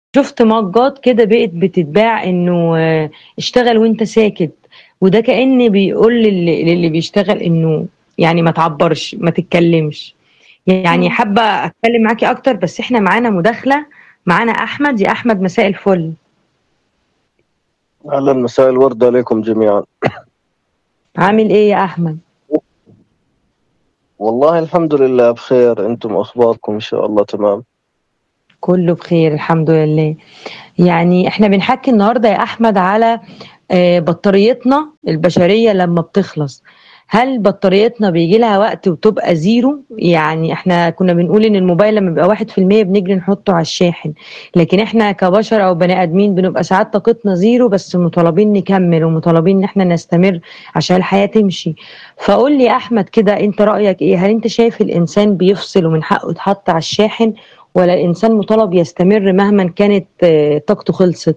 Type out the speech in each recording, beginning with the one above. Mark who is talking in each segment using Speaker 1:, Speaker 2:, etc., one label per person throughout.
Speaker 1: شفت مجات كده بقت بتتباع انه آه، اشتغل وانت ساكت وده كأن بيقول للي, للي بيشتغل انه يعني ما تعبرش ما تتكلمش يعني حابة اتكلم معاكي اكتر بس احنا معانا مداخلة معانا احمد يا احمد مساء الفل
Speaker 2: اهلا مساء الورد عليكم جميعا
Speaker 1: عامل ايه يا احمد
Speaker 2: والله الحمد لله بخير انتم اخباركم ان شاء الله تمام
Speaker 1: كله بخير الحمد لله يعني احنا بنحكي النهارده يا احمد على آه، بطاريتنا البشريه لما بتخلص هل بطاريتنا بيجي لها وقت وتبقى زيرو يعني احنا كنا بنقول ان الموبايل لما بيبقى واحد في المية بنجري نحطه على الشاحن لكن احنا كبشر او بني ادمين بنبقى ساعات طاقتنا زيرو بس مطالبين نكمل ومطالبين ان احنا نستمر عشان الحياة تمشي فقول لي احمد كده انت رأيك ايه هل انت شايف الانسان بيفصل ومن حقه يتحط على الشاحن ولا الانسان مطالب يستمر مهما كانت آه، طاقته خلصت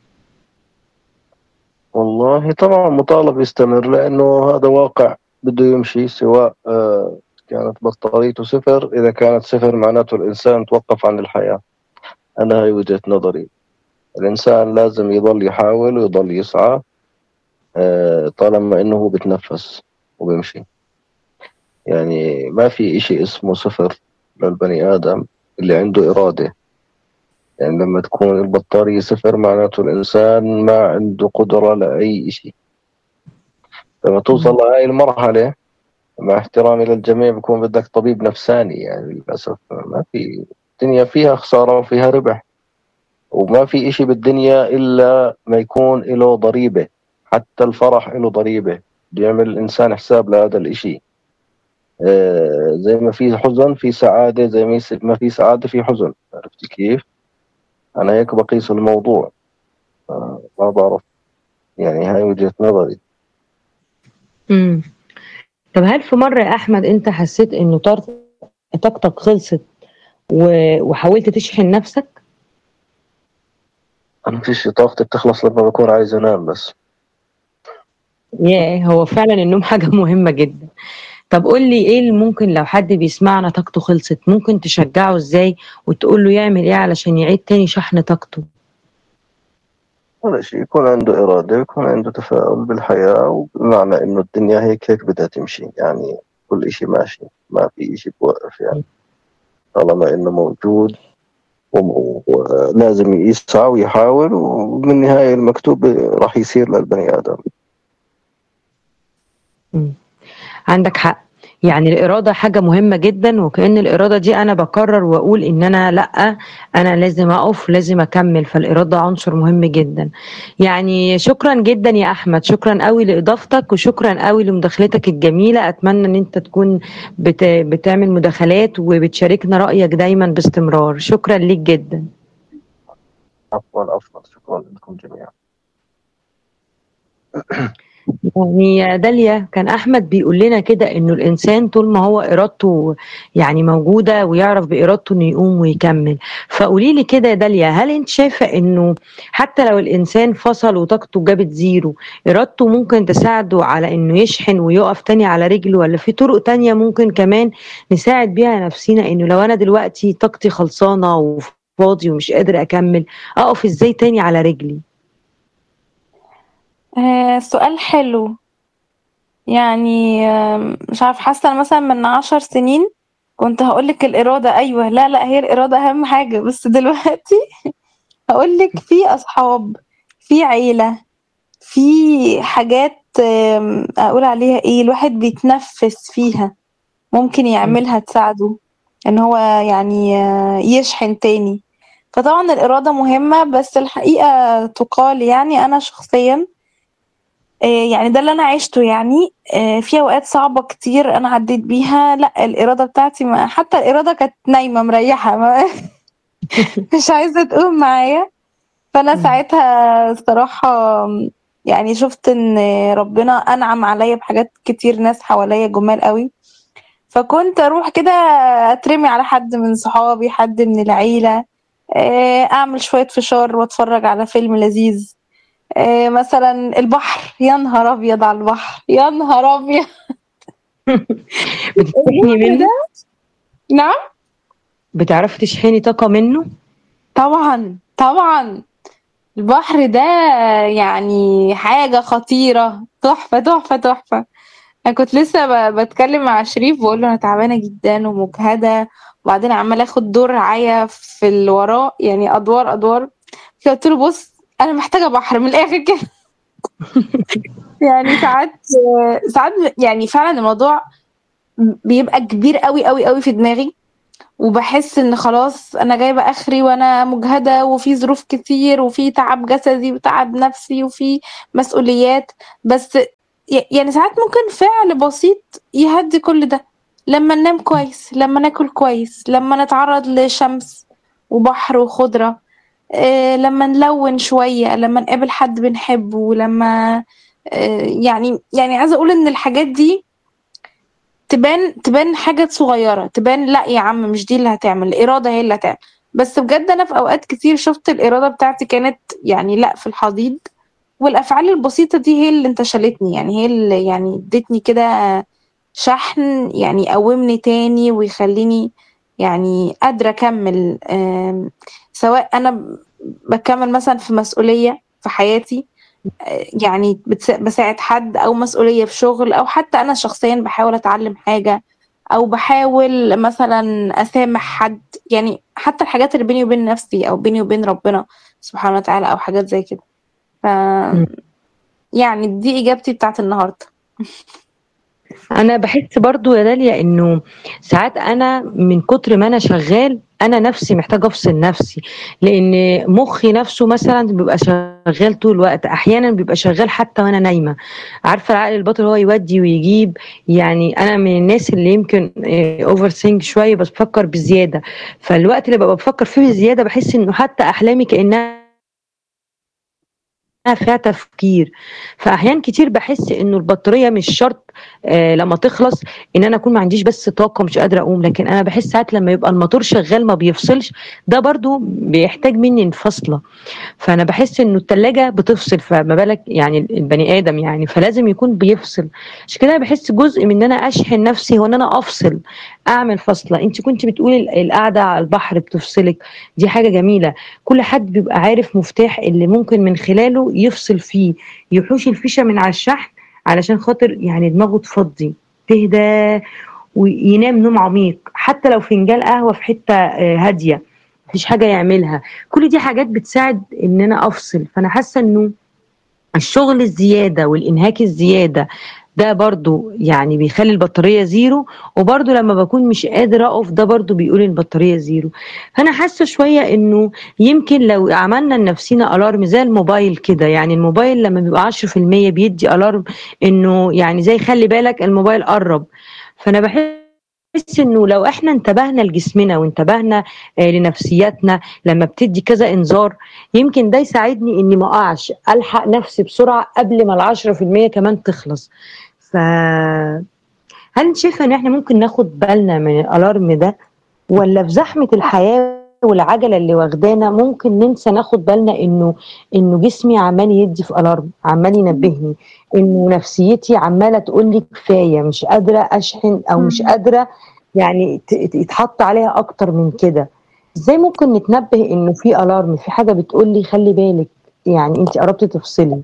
Speaker 2: والله طبعا مطالب يستمر لانه هذا واقع بده يمشي سواء آه، كانت بطاريته صفر اذا كانت صفر معناته الانسان توقف عن الحياه انا هاي وجهه نظري الانسان لازم يضل يحاول ويضل يسعى آه، طالما انه هو بتنفس وبيمشي يعني ما في اشي اسمه صفر للبني ادم اللي عنده اراده يعني لما تكون البطارية صفر معناته الإنسان ما عنده قدرة لأي شيء لما توصل لهاي المرحلة مع احترامي للجميع بكون بدك طبيب نفساني يعني للأسف ما في الدنيا فيها خسارة وفيها ربح وما في إشي بالدنيا إلا ما يكون له ضريبة حتى الفرح له ضريبة بيعمل الإنسان حساب لهذا الإشي آه زي ما في حزن في سعادة زي ما في سعادة في حزن عرفت كيف؟ أنا هيك بقيس الموضوع ما بعرف يعني هاي وجهة نظري
Speaker 1: امم طب هل في مرة يا أحمد أنت حسيت إنه طاقتك خلصت وحاولت تشحن نفسك؟
Speaker 2: أنا فيش طاقتي بتخلص لما بكون عايز أنام بس
Speaker 1: ياه هو فعلا النوم حاجة مهمة جدا طب قول لي ايه اللي ممكن لو حد بيسمعنا طاقته خلصت ممكن تشجعه ازاي وتقول له يعمل ايه علشان يعيد تاني شحن طاقته
Speaker 2: ولا شيء يكون عنده إرادة يكون عنده تفاؤل بالحياة وبمعنى إنه الدنيا هيك هيك بدها تمشي يعني كل إشي ماشي ما في إشي بوقف يعني طالما إنه موجود ولازم يسعى ويحاول ومن النهاية المكتوب راح يصير للبني آدم
Speaker 1: عندك حق يعني الإرادة حاجة مهمة جدا وكأن الإرادة دي أنا بقرر وأقول إن أنا لأ أنا لازم أقف لازم أكمل فالإرادة عنصر مهم جدا يعني شكرا جدا يا أحمد شكرا قوي لإضافتك وشكرا قوي لمداخلتك الجميلة أتمنى إن أنت تكون بت... بتعمل مداخلات وبتشاركنا رأيك دايما باستمرار شكرا ليك جدا
Speaker 2: عفوا عفوا شكرا لكم جميعا
Speaker 1: يعني يا داليا كان احمد بيقول لنا كده انه الانسان طول ما هو ارادته يعني موجوده ويعرف بارادته انه يقوم ويكمل فقولي لي كده يا داليا هل انت شايفه انه حتى لو الانسان فصل وطاقته جابت زيرو ارادته ممكن تساعده على انه يشحن ويقف تاني على رجله ولا في طرق تانية ممكن كمان نساعد بيها نفسنا انه لو انا دلوقتي طاقتي خلصانه وفاضي ومش قادر اكمل اقف ازاي تاني على رجلي
Speaker 3: آه سؤال حلو يعني آه مش عارف حاسة مثلا من عشر سنين كنت هقولك الإرادة أيوة لا لا هي الإرادة أهم حاجة بس دلوقتي هقولك في أصحاب في عيلة في حاجات أقول عليها إيه الواحد بيتنفس فيها ممكن يعملها تساعده إن هو يعني آه، يشحن تاني فطبعا الإرادة مهمة بس الحقيقة تقال يعني أنا شخصيا آه، يعني ده اللي انا عشته يعني آه، في اوقات صعبه كتير انا عديت بيها لا الاراده بتاعتي ما حتى الاراده كانت نايمه مريحه ما مش عايزه تقوم معايا فانا ساعتها الصراحه يعني شفت ان ربنا انعم عليا بحاجات كتير ناس حواليا جمال قوي فكنت اروح كده اترمي على حد من صحابي حد من العيله آه، اعمل شويه فشار واتفرج على فيلم لذيذ إيه مثلا البحر يا نهار ابيض على البحر يا نهار ابيض
Speaker 1: بتشحني منه
Speaker 3: نعم
Speaker 1: بتعرفي تشحني طاقه منه
Speaker 3: طبعا طبعا البحر ده يعني حاجة خطيرة تحفة تحفة تحفة أنا كنت لسه ب- بتكلم مع شريف بقول له أنا تعبانة جدا ومجهدة وبعدين عمالة آخد دور رعاية في اللي وراه يعني أدوار أدوار قلت له بص أنا محتاجة بحر من الآخر كده يعني ساعات ساعات يعني فعلا الموضوع بيبقى كبير قوي قوي قوي في دماغي وبحس ان خلاص انا جايبه اخري وانا مجهده وفي ظروف كتير وفي تعب جسدي وتعب نفسي وفي مسؤوليات بس ي- يعني ساعات ممكن فعل بسيط يهدي كل ده لما ننام كويس لما ناكل كويس لما نتعرض لشمس وبحر وخضره إيه لما نلون شويه لما نقابل حد بنحبه لما إيه يعني يعني عايزه اقول ان الحاجات دي تبان تبان حاجة صغيرة تبان لا يا عم مش دي اللي هتعمل الإرادة هي اللي هتعمل بس بجد أنا في أوقات كتير شفت الإرادة بتاعتي كانت يعني لا في الحضيض والأفعال البسيطة دي هي اللي انتشلتني يعني هي اللي يعني ادتني كده شحن يعني يقومني تاني ويخليني يعني قادرة أكمل آم، سواء أنا ب- بكمل مثلا في مسؤولية في حياتي يعني بتس- بساعد حد او مسؤوليه في شغل او حتى انا شخصيا بحاول اتعلم حاجه او بحاول مثلا اسامح حد يعني حتى الحاجات اللي بيني وبين نفسي او بيني وبين ربنا سبحانه وتعالى او حاجات زي كده ف يعني دي اجابتي بتاعت النهارده
Speaker 1: انا بحس برضو يا داليا انه ساعات انا من كتر ما انا شغال انا نفسي محتاجه افصل نفسي لان مخي نفسه مثلا بيبقى شغال طول الوقت احيانا بيبقى شغال حتى وانا نايمه عارفه العقل الباطن هو يودي ويجيب يعني انا من الناس اللي يمكن اوفر ثينك شويه بس بفكر بزياده فالوقت اللي ببقى بفكر فيه بزياده بحس انه حتى احلامي كانها فيها تفكير فاحيان كتير بحس انه البطاريه مش شرط آه لما تخلص ان انا اكون ما عنديش بس طاقه مش قادره اقوم لكن انا بحس ساعات لما يبقى الموتور شغال ما بيفصلش ده برضو بيحتاج مني انفصله فانا بحس انه التلاجة بتفصل فما بالك يعني البني ادم يعني فلازم يكون بيفصل عشان كده أنا بحس جزء من ان انا اشحن نفسي هو ان انا افصل اعمل فصله انت كنت بتقولي ال- القعده على البحر بتفصلك دي حاجه جميله كل حد بيبقى عارف مفتاح اللي ممكن من خلاله يفصل فيه يحوش الفيشه من على الشحن علشان خاطر يعني دماغه تفضي تهدى وينام نوم عميق حتى لو فنجان قهوه في حته آه، هاديه مفيش حاجه يعملها كل دي حاجات بتساعد ان انا افصل فانا حاسه انه الشغل الزياده والانهاك الزياده ده برضو يعني بيخلي البطاريه زيرو وبرضو لما بكون مش قادر اقف ده برضو بيقول البطاريه زيرو فانا حاسه شويه انه يمكن لو عملنا لنفسنا الارم زي الموبايل كده يعني الموبايل لما بيبقى 10% بيدي الارم انه يعني زي خلي بالك الموبايل قرب فانا بحس انه لو احنا انتبهنا لجسمنا وانتبهنا آه، لنفسياتنا لما بتدي كذا انذار يمكن ده يساعدني اني ما اقعش الحق نفسي بسرعه قبل ما العشرة في المية كمان تخلص ف هل انت شايفه ان احنا ممكن ناخد بالنا من الالارم ده ولا في زحمه الحياه والعجله اللي واخدانا ممكن ننسى ناخد بالنا انه انه جسمي عمال يدي في الارم عمال ينبهني انه نفسيتي عماله تقول لي كفايه مش قادره اشحن او مش
Speaker 3: مم.
Speaker 1: قادره يعني ت- ت- يتحط عليها اكتر من كده ازاي ممكن نتنبه انه في الارم في حاجه بتقول لي خلي بالك يعني انت قربتي تفصلي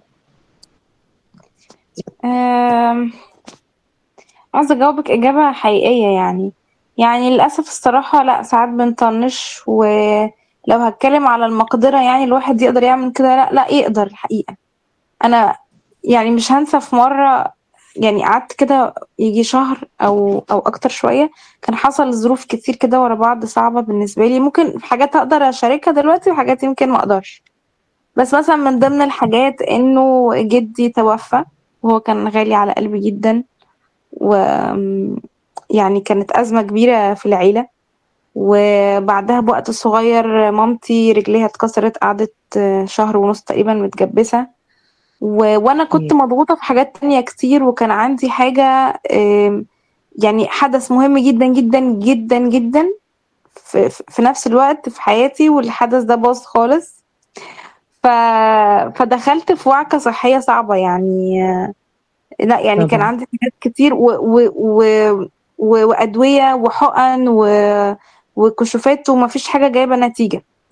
Speaker 3: أم، عايزة أجاوبك إجابة حقيقية يعني يعني للأسف الصراحة لا ساعات بنطنش ولو هتكلم على المقدرة يعني الواحد يقدر يعمل كده لا لا يقدر الحقيقة أنا يعني مش هنسى في مرة يعني قعدت كده يجي شهر أو أو أكتر شوية كان حصل ظروف كتير كده ورا بعض صعبة بالنسبة لي ممكن في حاجات أقدر أشاركها دلوقتي وحاجات يمكن ما أقدرش بس مثلا من ضمن الحاجات إنه جدي توفى وهو كان غالي على قلبي جدا و يعني كانت أزمة كبيرة في العيلة وبعدها بوقت صغير مامتي رجليها اتكسرت قعدت شهر ونص تقريبا متجبسة و... وأنا كنت مضغوطة في حاجات تانية كتير وكان عندي حاجة آم، يعني حدث مهم جدا جدا جدا جدا في, في في نفس الوقت في حياتي والحدث ده باظ خالص ف... فدخلت في وعكة صحية صعبة يعني آه، لا يعني كان
Speaker 1: طبعا
Speaker 3: عندي حاجات كتير و... و... و... و... وأدوية وحقن و... وكشوفات ومفيش حاجة جايبة نتيجة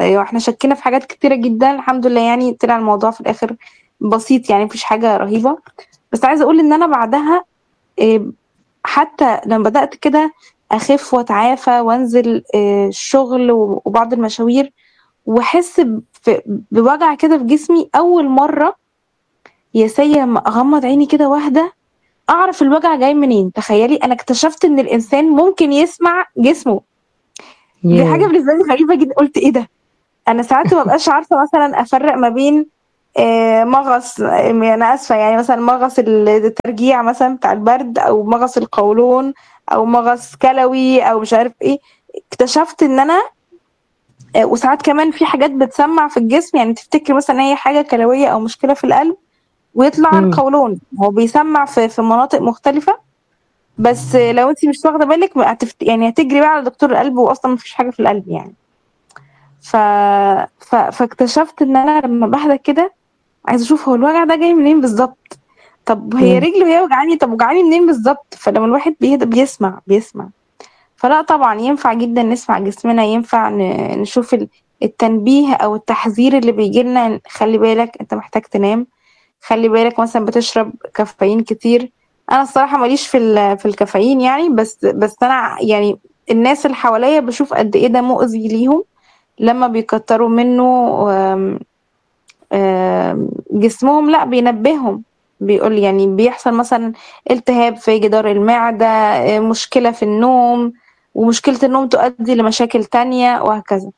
Speaker 3: ايوه احنا شكينا في حاجات كتيره جدا الحمد لله يعني طلع الموضوع في الاخر بسيط يعني مفيش حاجه رهيبه بس عايزه اقول ان انا بعدها إيه، حتى لما بدات كده اخف واتعافى وانزل إيه، الشغل و- وبعض المشاوير واحس ب- في- بوجع كده في جسمي اول مره يا سيا لما اغمض عيني كده واحده اعرف الوجع جاي منين تخيلي انا اكتشفت ان الانسان ممكن يسمع جسمه دي
Speaker 1: ياه.
Speaker 3: حاجه بالنسبه لي غريبه جدا قلت ايه ده انا ساعات ما بقاش عارفه مثلا افرق ما بين آه، مغص آه، انا اسفه يعني مثلا مغص الترجيع مثلا بتاع البرد او مغص القولون او مغص كلوي او مش عارف ايه اكتشفت ان انا آه، وساعات كمان في حاجات بتسمع في الجسم يعني تفتكر مثلا إن هي حاجه كلويه او مشكله في القلب ويطلع
Speaker 1: مم.
Speaker 3: القولون هو بيسمع في في مناطق مختلفه بس لو انت مش واخده بالك ما هتفت... يعني هتجري بقى على دكتور القلب واصلا مفيش حاجه في القلب يعني ف... ف... فاكتشفت ان انا لما بهدى كده عايزه اشوف هو الوجع ده جاي منين بالظبط طب هي
Speaker 1: مم.
Speaker 3: رجلي وهي وجعاني طب وجعاني منين بالظبط فلما الواحد بيهدى بيسمع بيسمع فلا طبعا ينفع جدا نسمع جسمنا ينفع ن... نشوف ال- التنبيه او التحذير اللي بيجي لنا خلي بالك انت محتاج تنام خلي بالك مثلا بتشرب كافيين كتير انا الصراحه ماليش في ال- في الكافيين يعني بس بس انا يعني الناس اللي حواليا بشوف قد ايه ده مؤذي ليهم لما بيكتروا منه آم، آم، جسمهم لا بينبههم بيقول يعني بيحصل مثلا التهاب في جدار المعدة آه، مشكلة في النوم ومشكلة النوم تؤدي لمشاكل تانية وهكذا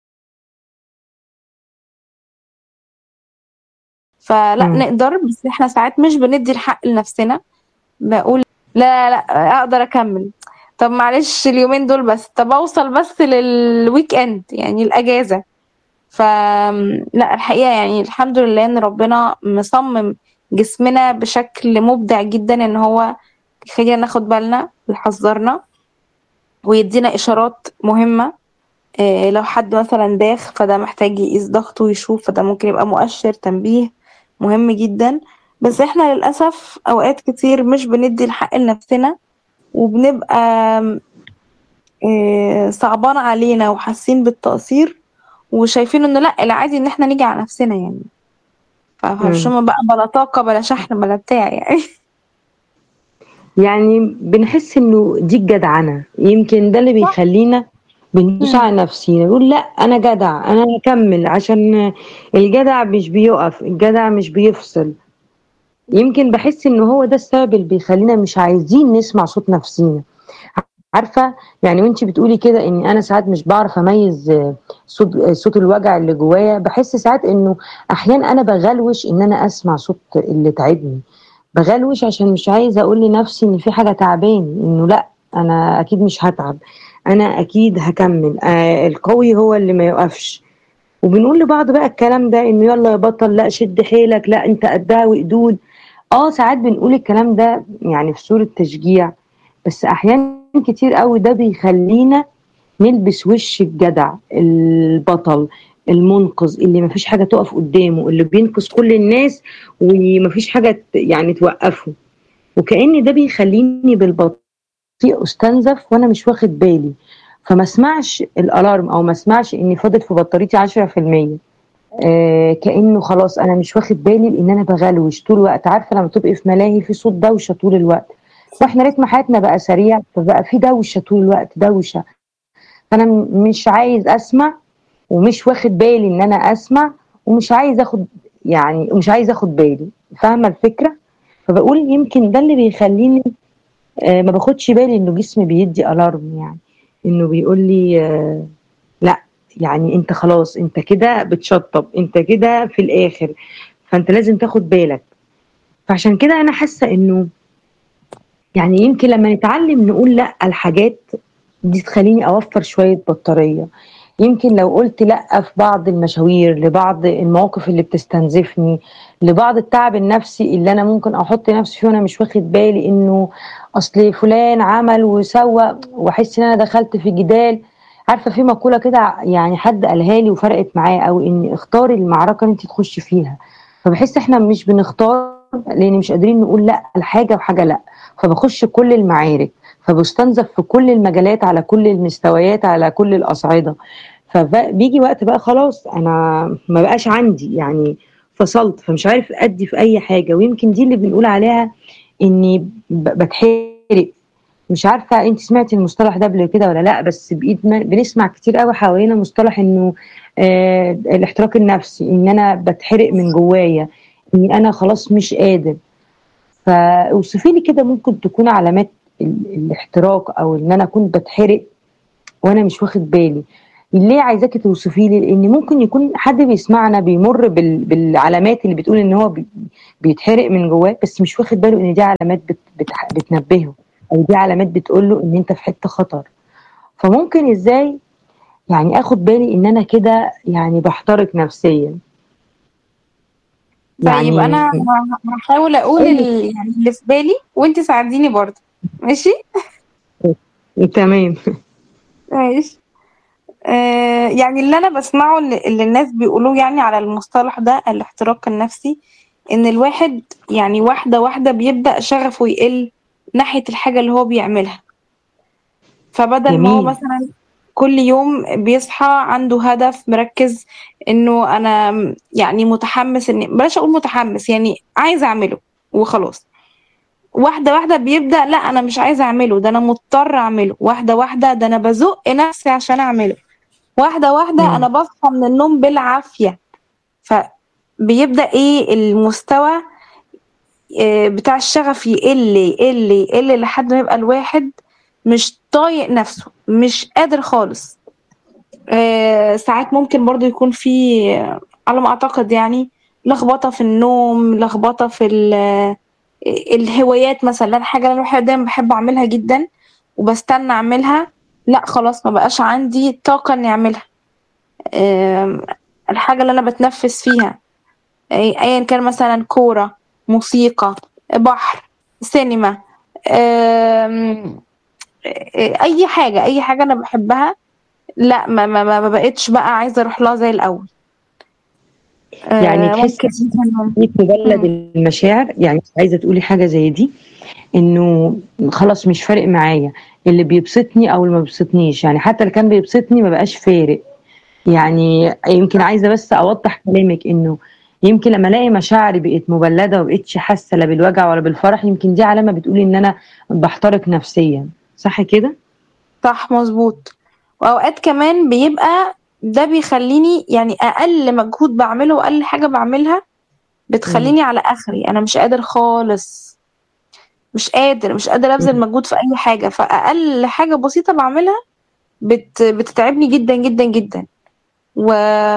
Speaker 3: فلا
Speaker 1: مم.
Speaker 3: نقدر بس احنا ساعات مش بندي الحق لنفسنا بقول لا لا اقدر اكمل طب معلش اليومين دول بس طب اوصل بس للويك اند يعني الاجازه ف لا الحقيقه يعني الحمد لله ان ربنا مصمم جسمنا بشكل مبدع جدا ان هو يخلينا ناخد بالنا ويحذرنا ويدينا اشارات مهمه إيه لو حد مثلا داخ فده محتاج يقيس ضغطه ويشوف فده ممكن يبقى مؤشر تنبيه مهم جدا بس احنا للأسف أوقات كتير مش بندي الحق لنفسنا وبنبقى إيه، صعبان علينا وحاسين بالتقصير وشايفين انه لا العادي ان احنا نيجي على نفسنا يعني فمش
Speaker 1: مم.
Speaker 3: بقى بلا طاقة بلا شحن بلا بتاع يعني
Speaker 1: يعني بنحس انه دي الجدعنه يمكن ده اللي بيخلينا بندوس
Speaker 3: مم.
Speaker 1: على نفسينا نقول لا انا جدع انا هكمل عشان الجدع مش بيقف الجدع مش بيفصل يمكن بحس ان هو ده السبب اللي بيخلينا مش عايزين نسمع صوت نفسينا عارفه يعني وانت بتقولي كده اني انا ساعات مش بعرف اميز آه، صوت آه، صوت الوجع اللي جوايا بحس ساعات انه احيانا انا بغلوش ان انا اسمع صوت اللي تعبني بغلوش عشان مش عايزه اقول لنفسي ان في حاجه تعباني انه لا انا اكيد مش هتعب انا اكيد هكمل آه القوي هو اللي ما يقفش وبنقول لبعض بقى الكلام ده انه يلا يا بطل لا شد حيلك لا انت قدها وقدود اه ساعات بنقول الكلام ده يعني في صورة تشجيع بس احيانا كتير قوي ده بيخلينا نلبس وش الجدع البطل المنقذ اللي مفيش حاجة تقف قدامه اللي بينقذ كل الناس ومفيش حاجة ت- يعني توقفه وكأن ده بيخليني بالبطيء استنزف وانا مش واخد بالي فما اسمعش الالارم او ما اسمعش اني فاضل في بطاريتي 10% آه كانه خلاص انا مش واخد بالي لان انا بغلوش طول الوقت عارفه لما تبقي في ملاهي في صوت دوشه طول الوقت واحنا رتم حياتنا بقى سريع فبقى في دوشه طول الوقت دوشه فانا م- مش عايز اسمع ومش واخد بالي ان انا اسمع ومش عايز اخد يعني ومش عايز اخد بالي فاهمه الفكره فبقول يمكن ده اللي بيخليني آه ما باخدش بالي انه جسمي بيدي الارم يعني انه بيقول لي آه لا يعني انت خلاص انت كده بتشطب انت كده في الاخر فانت لازم تاخد بالك فعشان كده انا حاسه انه يعني يمكن لما نتعلم نقول لا الحاجات دي تخليني اوفر شويه بطاريه يمكن لو قلت لا في بعض المشاوير لبعض المواقف اللي بتستنزفني لبعض التعب النفسي اللي انا ممكن احط نفسي فيه وانا مش واخد بالي انه اصل فلان عمل وسوى واحس ان انا دخلت في جدال عارفه في مقوله كده يعني حد قالها لي وفرقت معايا قوي ان اختاري المعركه اللي انت تخشي فيها فبحس احنا مش بنختار لان مش قادرين نقول لا لحاجه وحاجه لا فبخش كل المعارك فبستنزف في كل المجالات على كل المستويات على كل الاصعده فبيجي وقت بقى خلاص انا ما بقاش عندي يعني فصلت فمش عارف ادي في اي حاجه ويمكن دي اللي بنقول عليها اني ب- بتحرق مش عارفه انت سمعتي المصطلح ده قبل كده ولا لا بس بايد ما بنسمع كتير قوي حوالينا مصطلح انه آه الاحتراق النفسي ان انا بتحرق من جوايا اني انا خلاص مش قادر فاوصفي لي كده ممكن تكون علامات ال- الاحتراق او ان انا كنت بتحرق وانا مش واخد بالي ليه عايزاكي توصفي لي لان ممكن يكون حد بيسمعنا بيمر بال... بالعلامات اللي بتقول ان هو بي... بيتحرق من جواه بس مش واخد باله ان دي علامات بت... بت... بتنبهه او دي علامات بتقول له ان انت في حته خطر فممكن ازاي يعني اخد بالي ان انا كده يعني بحترق نفسيا
Speaker 3: طيب انا ه- هحاول اقول
Speaker 1: قولي.
Speaker 3: ال- يعني اللي في بالي وانت ساعديني برضه ماشي
Speaker 1: تمام
Speaker 3: ماشي آه يعني اللي انا بسمعه اللي, اللي الناس بيقولوه يعني على المصطلح ده الاحتراق النفسي ان الواحد يعني واحدة واحدة بيبدأ شغفه يقل ناحية الحاجة اللي هو بيعملها فبدل ما هو
Speaker 1: جميل.
Speaker 3: مثلا كل يوم بيصحى عنده هدف مركز انه انا يعني متحمس ان بلاش اقول متحمس يعني عايز اعمله وخلاص واحدة واحدة بيبدأ لا أنا مش عايزة أعمله ده أنا مضطر أعمله واحدة واحدة ده أنا بزق نفسي عشان أعمله واحدة واحدة
Speaker 1: مم.
Speaker 3: أنا بصحى من النوم بالعافية فبيبدأ إيه المستوى آه، بتاع الشغف يقل يقل يقل لحد ما يبقى الواحد مش طايق نفسه مش قادر خالص آه، ساعات ممكن برضو يكون في آه، على ما أعتقد يعني لخبطة في النوم لخبطة في ال- الهوايات مثلا الحاجة اللي أنا دايما بحب أعملها جدا وبستنى أعملها لا خلاص ما بقاش عندي طاقة إني أعملها آم، الحاجة اللي أنا بتنفس فيها أي- أيا كان مثلا كورة موسيقى بحر سينما آم، أي حاجة أي حاجة أنا بحبها لا ما ما ما ما بقتش بقى عايزة أروح لها زي الأول آه،
Speaker 1: يعني تحسي
Speaker 3: ممكن مثلا
Speaker 1: في مجلد المشاعر يعني عايزه تقولي حاجه زي دي انه خلاص مش فارق معايا اللي بيبسطني او اللي ما بيبسطنيش يعني حتى اللي كان بيبسطني ما بقاش فارق يعني يمكن عايزه بس اوضح كلامك انه يمكن لما الاقي مشاعري بقت مبلده ومبقتش حاسه لا بالوجع ولا بالفرح يمكن دي علامه بتقول ان انا بحترق نفسيا صح كده؟
Speaker 3: صح مظبوط واوقات كمان بيبقى ده بيخليني يعني اقل مجهود بعمله واقل حاجه بعملها بتخليني على اخري انا مش قادر خالص مش قادر مش قادر ابذل
Speaker 1: مم.
Speaker 3: مجهود في اي حاجه فاقل حاجه بسيطه بعملها بت بتتعبني جدا جدا جدا و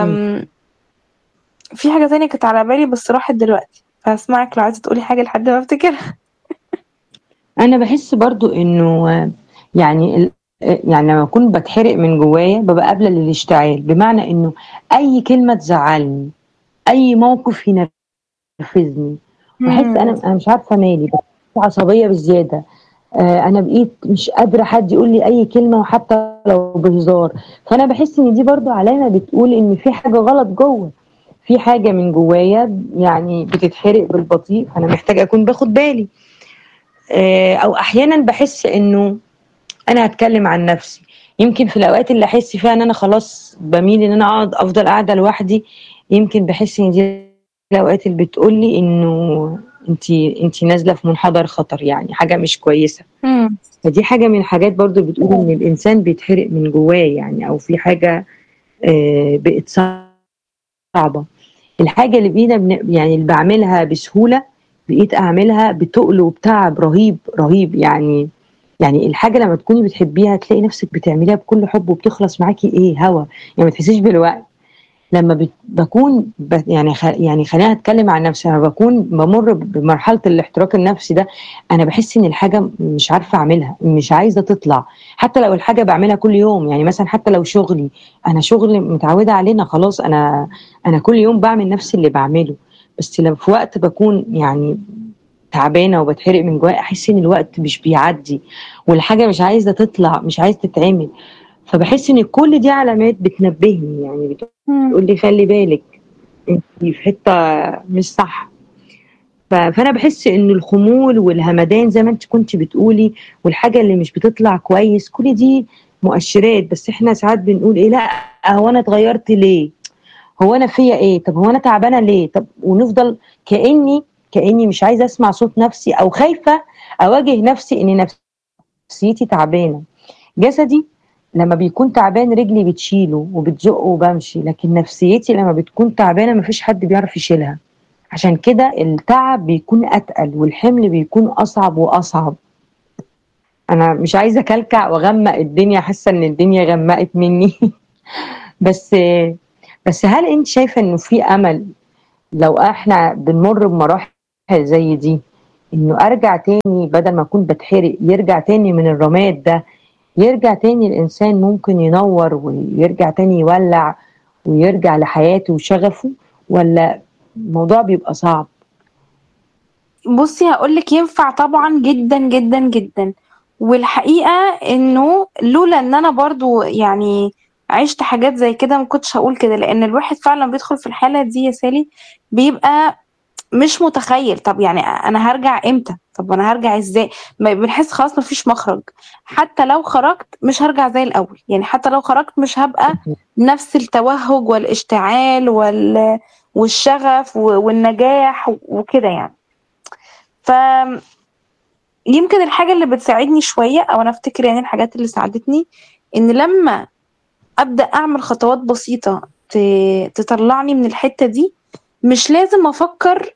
Speaker 3: في حاجه تانية كانت على بالي بس راحت دلوقتي فهسمعك لو عايزه تقولي حاجه لحد ما افتكرها
Speaker 1: انا بحس برضو انه آه، يعني ال- آه، يعني لما اكون بتحرق من جوايا ببقى قابله للاشتعال بمعنى انه اي كلمه تزعلني اي موقف ينرفزني بحس انا انا مش عارفه مالي بحس عصبيه بزياده آه، انا بقيت مش قادره حد يقول لي اي كلمه وحتى لو بهزار فانا بحس ان دي برضو علامه بتقول ان في حاجه غلط جوه في حاجه من جوايا يعني بتتحرق بالبطيء فانا محتاجه اكون باخد بالي آه، او احيانا بحس انه انا هتكلم عن نفسي يمكن في الاوقات اللي احس فيها ان انا خلاص بميل ان انا اقعد افضل قاعده لوحدي يمكن بحس ان دي الاوقات اللي بتقول لي انه انت انت نازله في منحدر خطر يعني حاجه مش كويسه
Speaker 3: مم.
Speaker 1: فدي حاجه من الحاجات برضو بتقول ان الانسان بيتحرق من جواه يعني او في حاجه آه، بقت صعبه الحاجه اللي بقينا بن- يعني اللي بعملها بسهوله بقيت اعملها بتقل وبتعب رهيب رهيب يعني يعني الحاجه لما تكوني بتحبيها تلاقي نفسك بتعمليها بكل حب وبتخلص معاكي ايه هوا يعني ما تحسيش بالوقت لما بت- بكون ب... يعني خ... يعني خلينا اتكلم عن نفسي انا بكون بمر بمرحله الاحتراق النفسي ده انا بحس ان الحاجه مش عارفه اعملها مش عايزه تطلع حتى لو الحاجه بعملها كل يوم يعني مثلا حتى لو شغلي انا شغل متعوده علينا خلاص انا انا كل يوم بعمل نفس اللي بعمله بس لما في وقت بكون يعني تعبانه وبتحرق من جوايا احس ان الوقت مش بيعدي والحاجه مش عايزه تطلع مش عايزه تتعمل فبحس ان كل دي علامات بتنبهني يعني
Speaker 3: مم.
Speaker 1: بتقول لي خلي بالك انت في حته مش صح ف- فانا بحس ان الخمول والهمدان زي ما انت كنت بتقولي والحاجه اللي مش بتطلع كويس كل دي مؤشرات بس احنا ساعات بنقول ايه لا هو انا اتغيرت ليه هو انا فيا ايه طب هو انا تعبانه ليه طب ونفضل كاني كاني مش عايزه اسمع صوت نفسي او خايفه اواجه نفسي ان نفسيتي تعبانه جسدي لما بيكون تعبان رجلي بتشيله وبتزقه وبمشي لكن نفسيتي لما بتكون تعبانه مفيش حد بيعرف يشيلها عشان كده التعب بيكون اتقل والحمل بيكون اصعب واصعب انا مش عايزه اكلكع واغمق الدنيا حاسه ان الدنيا غمقت مني بس بس هل انت شايفه انه في امل لو احنا بنمر بمراحل زي دي انه ارجع تاني بدل ما اكون بتحرق يرجع تاني من الرماد ده يرجع تاني الانسان ممكن ينور ويرجع تاني يولع ويرجع لحياته وشغفه ولا الموضوع بيبقى صعب
Speaker 3: بصي هقولك ينفع طبعا جدا جدا جدا والحقيقة انه لولا ان انا برضو يعني عشت حاجات زي كده ما كنتش هقول كده لان الواحد فعلا بيدخل في الحالة دي يا سالي بيبقى مش متخيل طب يعني انا هرجع امتى طب انا هرجع ازاي ما بنحس خلاص مفيش مخرج حتى لو خرجت مش هرجع زي الاول يعني حتى لو خرجت مش هبقى نفس التوهج والاشتعال وال والشغف والنجاح وكده يعني ف يمكن الحاجة اللي بتساعدني شوية أو أنا أفتكر يعني الحاجات اللي ساعدتني إن لما أبدأ أعمل خطوات بسيطة تطلعني من الحتة دي مش لازم أفكر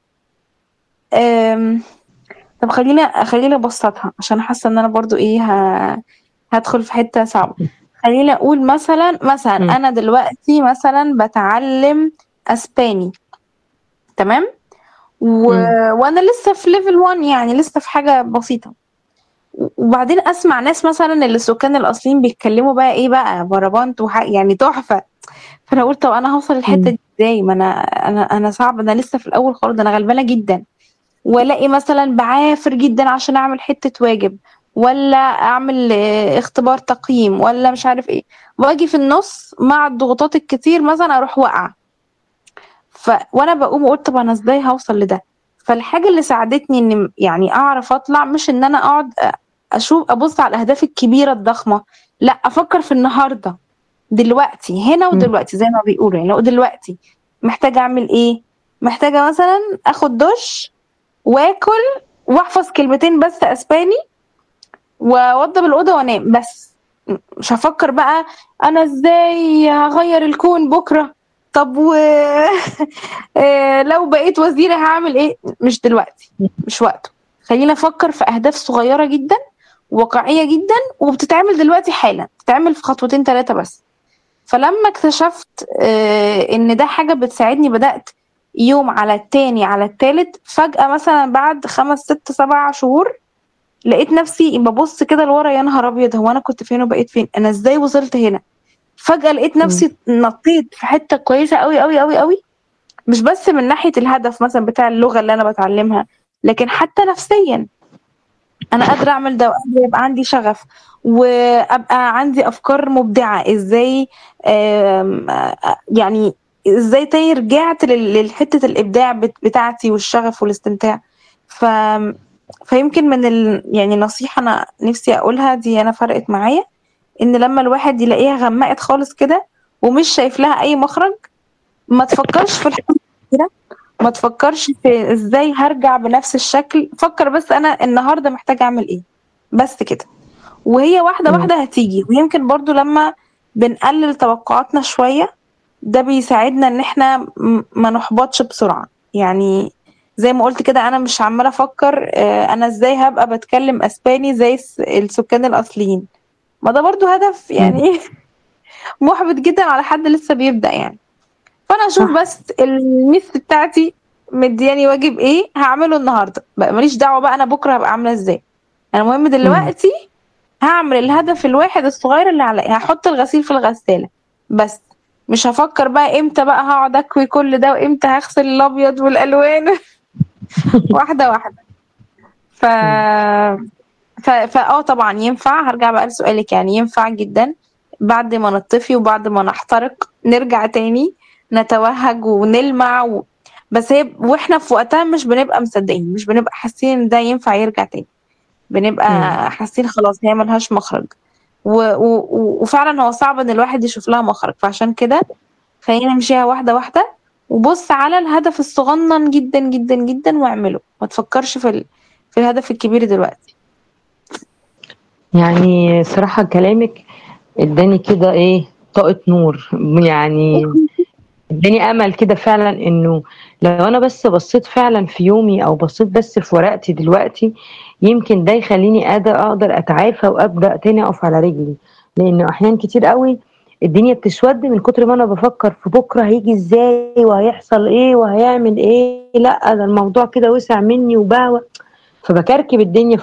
Speaker 3: أم... طب خلينا خلينا أبسطها عشان حاسة إن أنا برضو إيه ه... هدخل في حتة صعبة خلينا أقول مثلا مثلا
Speaker 1: م.
Speaker 3: أنا دلوقتي مثلا بتعلم أسباني تمام و... وانا لسه في ليفل 1 يعني لسه في حاجه بسيطه وبعدين اسمع ناس مثلا اللي السكان الاصليين بيتكلموا بقى ايه بقى بربانت وح... يعني تحفه فانا قلت طب انا هوصل الحته دي ازاي ما انا انا انا صعب انا لسه في الاول خالص انا غلبانه جدا والاقي مثلا بعافر جدا عشان اعمل حته واجب ولا اعمل اختبار تقييم ولا مش عارف ايه واجي في النص مع الضغوطات الكتير مثلا اروح واقعه ف وانا بقوم قلت طب انا ازاي هوصل لده فالحاجه اللي ساعدتني ان يعني اعرف اطلع مش ان انا اقعد اشوف ابص على الاهداف الكبيره الضخمه لا افكر في النهارده دلوقتي هنا ودلوقتي زي ما بيقولوا يعني لو دلوقتي محتاجه اعمل ايه محتاجه مثلا اخد دش واكل واحفظ كلمتين بس اسباني واوضب الاوضه وانام بس مش هفكر بقى انا ازاي هغير الكون بكره طب و لو بقيت وزيرة هعمل ايه مش دلوقتي مش وقته خلينا افكر في اهداف صغيرة جدا واقعية جدا وبتتعمل دلوقتي حالا بتتعمل في خطوتين ثلاثة بس فلما اكتشفت ان ده حاجة بتساعدني بدأت يوم على التاني على التالت فجأة مثلا بعد خمس ست سبع شهور لقيت نفسي ببص كده لورا يا نهار ابيض هو انا كنت فين وبقيت فين انا ازاي وصلت هنا فجأة لقيت نفسي نطيت في حتة كويسة قوي قوي قوي قوي مش بس من ناحية الهدف مثلا بتاع اللغة اللي أنا بتعلمها لكن حتى نفسيا أنا قادرة أعمل ده وقادرة يبقى عندي شغف وأبقى عندي أفكار مبدعة إزاي يعني إزاي تاني رجعت لحتة الإبداع بتاعتي والشغف والاستمتاع ف فيمكن من ال... يعني نصيحة أنا نفسي أقولها دي أنا فرقت معايا ان لما الواحد يلاقيها غمقت خالص كده ومش شايف لها اي مخرج ما تفكرش في الحاجة كده ما تفكرش في ازاي هرجع بنفس الشكل فكر بس انا النهارده محتاجه اعمل ايه بس كده وهي واحده
Speaker 1: مم.
Speaker 3: واحده هتيجي ويمكن برضو لما بنقلل توقعاتنا شويه ده بيساعدنا ان احنا م- ما نحبطش بسرعه يعني زي ما قلت كده انا مش عماله افكر آه، انا ازاي هبقى بتكلم اسباني زي الس- السكان الاصليين ما ده برضو هدف يعني محبط جدا على حد لسه بيبدأ يعني فانا اشوف
Speaker 1: صح.
Speaker 3: بس الميس بتاعتي مدياني واجب ايه هعمله النهارده بقى ماليش دعوه بقى انا بكره هبقى عامله ازاي انا المهم دلوقتي هعمل الهدف الواحد الصغير اللي عليا هحط الغسيل في الغساله بس مش هفكر بقى امتى بقى هقعد اكوي كل ده وامتى هغسل الابيض والالوان واحده واحده ف ف فا اه طبعا ينفع هرجع بقى لسؤالك يعني ينفع جدا بعد ما نطفي وبعد ما نحترق نرجع تاني نتوهج ونلمع و... بس هي واحنا في وقتها مش بنبقى مصدقين مش بنبقى حاسين ان ده ينفع يرجع تاني بنبقى حاسين خلاص هي ملهاش مخرج و... و... وفعلا هو صعب ان الواحد يشوف لها مخرج فعشان كده خلينا نمشيها واحده واحده وبص على الهدف الصغنن جدا جدا جدا واعمله ما تفكرش في ال... في الهدف الكبير دلوقتي
Speaker 1: يعني صراحة كلامك اداني كده ايه طاقة نور يعني اداني امل كده فعلا انه لو انا بس بصيت فعلا في يومي او بصيت بس في ورقتي دلوقتي يمكن ده يخليني قادر اقدر اتعافى وابدا تاني اقف على رجلي لانه احيان كتير قوي الدنيا بتسود من كتر ما انا بفكر في بكره هيجي ازاي وهيحصل ايه وهيعمل ايه لا ده الموضوع كده وسع مني وبهوى فبكركب الدنيا في